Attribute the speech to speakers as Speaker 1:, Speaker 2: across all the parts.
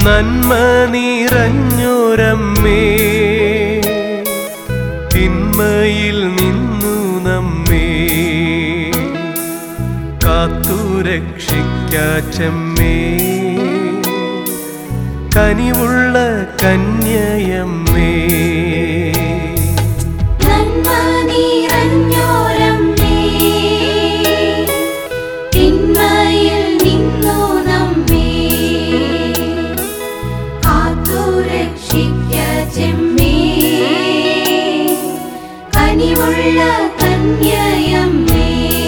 Speaker 1: നന്മ നിറഞ്ഞോരമ്മേ തിന്മയിൽ നിന്നു നമ്മേ കാത്തുരക്ഷിക്കാച്ചമ്മേ കനിവുള്ള കന്യയമ്മേ
Speaker 2: നന്മ നിറഞ്ഞോരമ്മേ തിന്മയിൽ നിന്നു നമ്മെ കാത്തുരക്ഷിക്ക ചെമ്മേ കനിവുള്ള കന്യയമ്മേ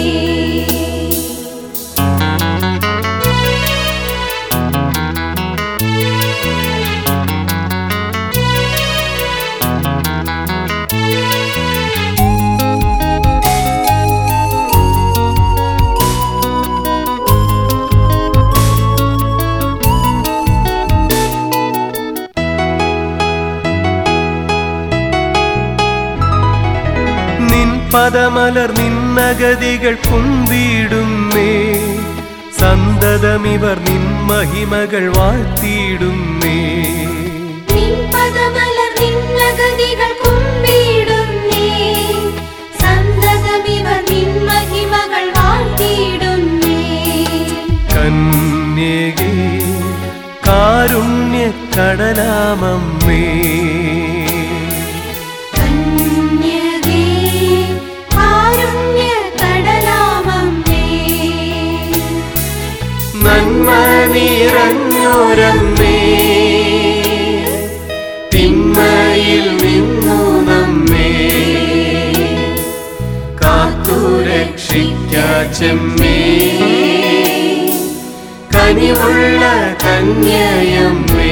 Speaker 1: നിൻ പദമലർ നിന്നഗതികൾ കുന്തിടുന്നേ സന്തതമിവർ നിൻ മഹിമകൾ വാഴ്ത്തിയിടുന്നേ
Speaker 2: നിൻ പദമലർ നിന്നഗതികൾ കുമ്പിടുന്നേ സന്തതമിവർ നിൻ മഹിമകൾ വാഴ്ത്തിയിടുന്നേ
Speaker 1: കന്യകേ കാരുണ്യ കടലാമമ്മേ
Speaker 2: കന്യകേ കാരുണ്യ കടലാമമ്മേ
Speaker 1: നന്മ നിറഞ്ഞോരമ്മേ തിന്മയിൽ നിന്നു നമ്മേ കാത്തുരക്ഷിക്കാച്ചമ്മേ കനിവുള്ള കന്യയമ്മേ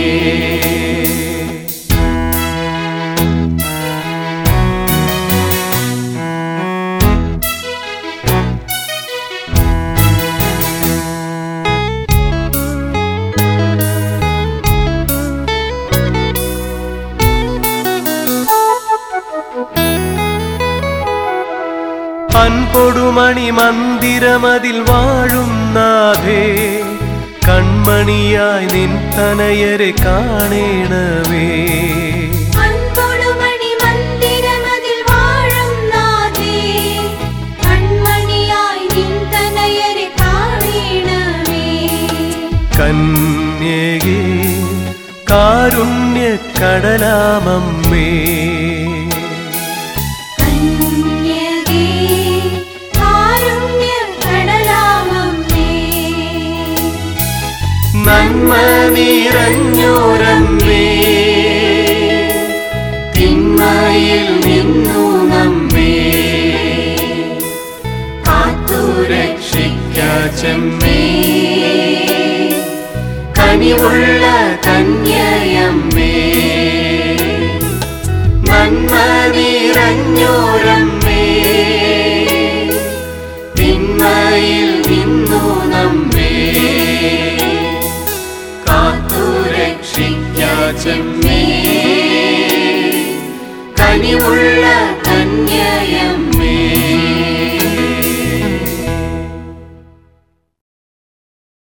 Speaker 1: അൻപൊടുമണി മന്ദിരമതിൽ വാഴും നാഥേ കൺമണിയായി നിൻ തനയരെ കാണേണമേ
Speaker 2: അൻപൊടുമണി മന്ദിരമതിൽ വാഴും നാഥേ കൺമണിയായി നിൻ തനയരെ കാണണമേ
Speaker 1: കന്യകേ കാരുണ്യ കടലാമമ്മേ
Speaker 2: കന്യകേ കാരുണ്യ കടലാമമ്മേ
Speaker 1: നന്മ നിറഞ്ഞോരമ്മേ തിന്മയിൽ നിന്നു നമ്മേ കാത്തുരക്ഷിക്കാച്ചമ്മേ കനിവുള്ള കന്യയമ്മേ നന്മ നിറഞ്ഞോരമ്മേ തിന്മയിൽ നിന്നു നമ്മേ കാത്തുരക്ഷിക്കാച്ചമ്മേ കനിവുള്ള